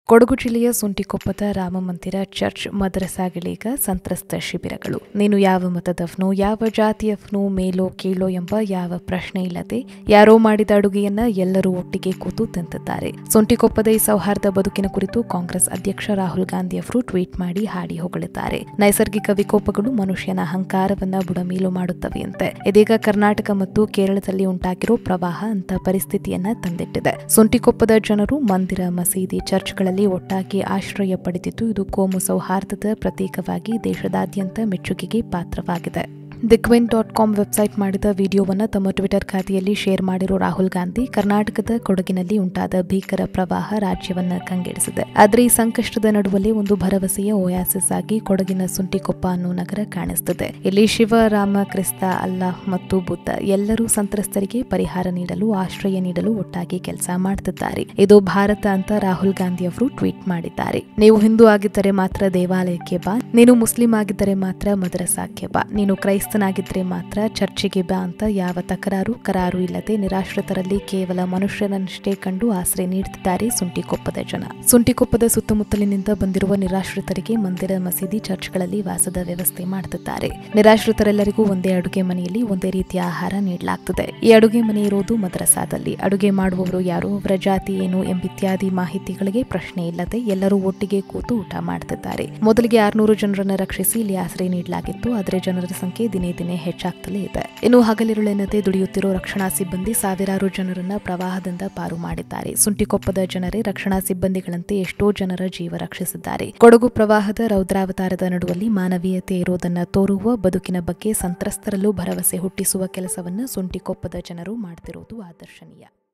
ಕೊಡಗು ಜಿಲ್ಲೆಯ ಸುಂಟಿಕೊಪ್ಪದ ರಾಮಮಂದಿರ ಚರ್ಚ್ ಮದ್ರಸಾಗಳೀಗ ಸಂತ್ರಸ್ತ ಶಿಬಿರಗಳು ನೀನು ಯಾವ ಮತದವನು ಯಾವ ಜಾತಿಯವನು ಮೇಲೋ ಕೀಳೋ ಎಂಬ ಯಾವ ಪ್ರಶ್ನೆ ಇಲ್ಲದೆ ಯಾರೋ ಮಾಡಿದ ಅಡುಗೆಯನ್ನ ಎಲ್ಲರೂ ಒಟ್ಟಿಗೆ ಕೂತು ತಿಂತಿದ್ದಾರೆ ಸುಂಟಿಕೊಪ್ಪದ ಈ ಸೌಹಾರ್ದ ಬದುಕಿನ ಕುರಿತು ಕಾಂಗ್ರೆಸ್ ಅಧ್ಯಕ್ಷ ರಾಹುಲ್ ಗಾಂಧಿ ಅವರು ಟ್ವೀಟ್ ಮಾಡಿ ಹಾಡಿ ಹೊಗಳಿದ್ದಾರೆ ನೈಸರ್ಗಿಕ ವಿಕೋಪಗಳು ಮನುಷ್ಯನ ಅಹಂಕಾರವನ್ನ ಬುಡಮೀಲು ಮಾಡುತ್ತವೆಯಂತೆ ಇದೀಗ ಕರ್ನಾಟಕ ಮತ್ತು ಕೇರಳದಲ್ಲಿ ಉಂಟಾಗಿರೋ ಪ್ರವಾಹ ಅಂತ ಪರಿಸ್ಥಿತಿಯನ್ನ ತಂದಿಟ್ಟಿದೆ ಸುಂಟಿಕೊಪ್ಪದ ಜನರು ಮಂದಿರ ಮಸೀದಿ ಚರ್ಚ್ಗಳಲ್ಲಿ ಒಟ್ಟಾಗಿ ಆಶ್ರಯ ಪಡೆದಿದ್ದು ಇದು ಕೋಮು ಸೌಹಾರ್ದದ ಪ್ರತೀಕವಾಗಿ ದೇಶದಾದ್ಯಂತ ಮೆಚ್ಚುಗೆಗೆ ಪಾತ್ರವಾಗಿದೆ ದಿಕ್ವಿನ್ ಡಾಟ್ ಕಾಮ್ ವೆಬ್ಸೈಟ್ ಮಾಡಿದ ವಿಡಿಯೋವನ್ನು ತಮ್ಮ ಟ್ವಿಟರ್ ಖಾತೆಯಲ್ಲಿ ಶೇರ್ ಮಾಡಿರೋ ರಾಹುಲ್ ಗಾಂಧಿ ಕರ್ನಾಟಕದ ಕೊಡಗಿನಲ್ಲಿ ಉಂಟಾದ ಭೀಕರ ಪ್ರವಾಹ ರಾಜ್ಯವನ್ನ ಕಂಗೆಡಿಸಿದೆ ಆದರೆ ಈ ಸಂಕಷ್ಟದ ನಡುವಲ್ಲೇ ಒಂದು ಭರವಸೆಯ ಓಯಾಸಿಸ್ ಆಗಿ ಕೊಡಗಿನ ಸುಂಟಿಕೊಪ್ಪ ಅನ್ನೋ ನಗರ ಕಾಣಿಸುತ್ತದೆ ಇಲ್ಲಿ ಶಿವ ರಾಮ ಕ್ರಿಸ್ತ ಅಲ್ಲಾಹ್ ಮತ್ತು ಬುದ್ಧ ಎಲ್ಲರೂ ಸಂತ್ರಸ್ತರಿಗೆ ಪರಿಹಾರ ನೀಡಲು ಆಶ್ರಯ ನೀಡಲು ಒಟ್ಟಾಗಿ ಕೆಲಸ ಮಾಡುತ್ತಿದ್ದಾರೆ ಇದು ಭಾರತ ಅಂತ ರಾಹುಲ್ ಗಾಂಧಿ ಅವರು ಟ್ವೀಟ್ ಮಾಡಿದ್ದಾರೆ ನೀವು ಹಿಂದೂ ಆಗಿದ್ದರೆ ಮಾತ್ರ ದೇವಾಲಯಕ್ಕೆ ಬಾ ನೀನು ಮುಸ್ಲಿಂ ಆಗಿದ್ದರೆ ಮಾತ್ರ ಮದರಸಾಕ್ಕೆ ಬಾ ನೀನು ಕ್ರೈಸ್ತನಾಗಿದ್ದರೆ ಮಾತ್ರ ಚರ್ಚಿಗೆ ಬಾ ಅಂತ ಯಾವ ತಕರಾರು ಕರಾರು ಇಲ್ಲದೆ ನಿರಾಶ್ರಿತರಲ್ಲಿ ಕೇವಲ ಮನುಷ್ಯರನ್ನಷ್ಟೇ ಕಂಡು ಆಶ್ರಯ ನೀಡುತ್ತಿದ್ದಾರೆ ಸುಂಟಿಕೊಪ್ಪದ ಜನ ಸುಂಟಿಕೊಪ್ಪದ ಸುತ್ತಮುತ್ತಲಿನಿಂದ ಬಂದಿರುವ ನಿರಾಶ್ರಿತರಿಗೆ ಮಂದಿರ ಮಸೀದಿ ಚರ್ಚ್ಗಳಲ್ಲಿ ವಾಸದ ವ್ಯವಸ್ಥೆ ಮಾಡುತ್ತಿದ್ದಾರೆ ನಿರಾಶ್ರಿತರೆಲ್ಲರಿಗೂ ಒಂದೇ ಅಡುಗೆ ಮನೆಯಲ್ಲಿ ಒಂದೇ ರೀತಿಯ ಆಹಾರ ನೀಡಲಾಗ್ತದೆ ಈ ಅಡುಗೆ ಮನೆ ಇರೋದು ಮದ್ರಸಾದಲ್ಲಿ ಅಡುಗೆ ಮಾಡುವವರು ಯಾರು ಅವರ ಜಾತಿ ಏನು ಎಂಬಿತ್ಯಾದಿ ಮಾಹಿತಿಗಳಿಗೆ ಪ್ರಶ್ನೆ ಇಲ್ಲದೆ ಎಲ್ಲರೂ ಒಟ್ಟಿಗೆ ಕೂತು ಊಟ ಮಾಡುತ್ತಿದ್ದಾರೆ ಮೊದಲಿಗೆ ಆರ್ನೂರು ಜನರನ್ನ ರಕ್ಷಿಸಿ ಇಲ್ಲಿ ಆಶ್ರಯ ನೀಡಲಾಗಿತ್ತು ಆದರೆ ಜನರ ಸಂಖ್ಯೆ ದಿನೇ ದಿನೇ ಹೆಚ್ಚಾಗ್ತಲೇ ಇದೆ ಇನ್ನು ಹಗಲಿರುಳೆನ್ನದೆ ದುಡಿಯುತ್ತಿರೋ ರಕ್ಷಣಾ ಸಿಬ್ಬಂದಿ ಸಾವಿರಾರು ಜನರನ್ನ ಪ್ರವಾಹದಿಂದ ಪಾರು ಮಾಡಿದ್ದಾರೆ ಸುಂಟಿಕೊಪ್ಪದ ಜನರೇ ರಕ್ಷಣಾ ಸಿಬ್ಬಂದಿಗಳಂತೆ ಎಷ್ಟೋ ಜನರ ಜೀವ ರಕ್ಷಿಸಿದ್ದಾರೆ ಕೊಡಗು ಪ್ರವಾಹದ ರೌದ್ರಾವತಾರದ ನಡುವಲ್ಲಿ ಮಾನವೀಯತೆ ಇರೋದನ್ನ ತೋರುವ ಬದುಕಿನ ಬಗ್ಗೆ ಸಂತ್ರಸ್ತರಲ್ಲೂ ಭರವಸೆ ಹುಟ್ಟಿಸುವ ಕೆಲಸವನ್ನ ಸುಂಟಿಕೊಪ್ಪದ ಜನರು ಮಾಡ್ತಿರೋದು ಆದರ್ಶನೀಯ